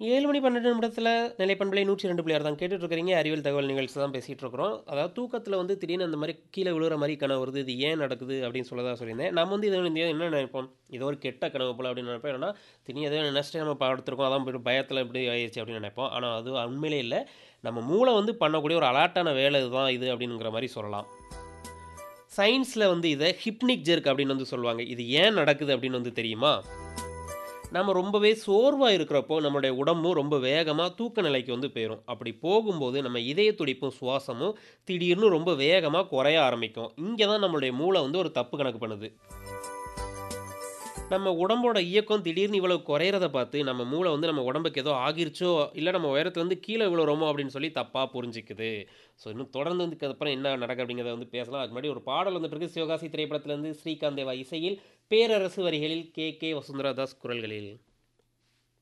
7 மணி 12 நிமிடத்தில நிலைப்பண்பலை 102.6 தான் கேட்டுட்டு இருக்கிறீங்க. அறிவியல் தகவல் நிகழ்ச்சி தான் பேசிட்டு இருக்கிறோம். அதாவது தூக்கத்தில வந்து திடீர்னு அந்த மாரி கீழ விழுற மாரி கனவு வருது. இது ஏன் நடக்குது அப்படின்னு சொல்ல தான் சொல்லியிருந்தேன். நம்ம வந்து இத வந்து என்ன நினைப்போம்? ஏதோ ஒரு கெட்ட கனவு போல அப்படின்னு நினைப்போம். இல்லன்னா திடீர்னு ஏதோ நினைச்சுட்டு நம்ம படுத்திருக்கோம். அதான் போய்ட்டு பயத்தில இப்படி ஆயிருச்சு அப்படின்னு நினைப்போம். ஆனா அது உண்மையிலே இல்ல. நம்ம மூளை வந்து பண்ணக்கூடிய ஒரு அலர்ட்டான வேலை இதுதான் இது அப்படிங்கிற மாரி சொல்லலாம். சயின்ஸ்ல வந்து இத ஹிப்னிக் ஜெர்க் அப்படின்னு வந்து சொல்லுவாங்க. இது ஏன் நடக்குது அப்படின்னு வந்து தெரியுமா? நம்ம ரொம்பவே சோர்வா இருக்கிறப்போ, நம்மளுடைய உடம்பும் ரொம்ப வேகமா தூக்க நிலைக்கு வந்து போயிரும். அப்படி போகும்போது நம்ம இதய துடிப்பும், சுவாசமும் திடீர்னு ரொம்ப வேகமா குறைய ஆரம்பிக்கும். இங்க தான் நம்மளுடைய மூளை வந்து ஒரு தப்பு கணக்கு பண்ணுது. நம்ம உடம்போட இயக்கம் திடீர்னு இவ்வளவு குறையறத பார்த்து, நம்ம மூளை வந்து நம்ம உடம்புக்கு ஏதோ ஆகிருச்சோ, இல்ல நம்ம உயரத்துலருந்து கீழ விழுறோமோ அப்படின்னு சொல்லி தப்பா புரிஞ்சுக்குது. ஸோ இன்னும் தொடர்ந்து வந்து அதுக்கப்புறம் என்ன நடக்குது அப்படிங்கிறத வந்து பேசலாம். அதுக்கு முன்னாடி ஒரு பாடல் வந்துட்டு இருக்கு. சிவகாசி திரைப்படத்திலிருந்து ஸ்ரீகாந்த் தேவா இசையில், பேரரசு வரிகளில் கே. கே. வசுந்தரா தாஸ் குரல்களில்.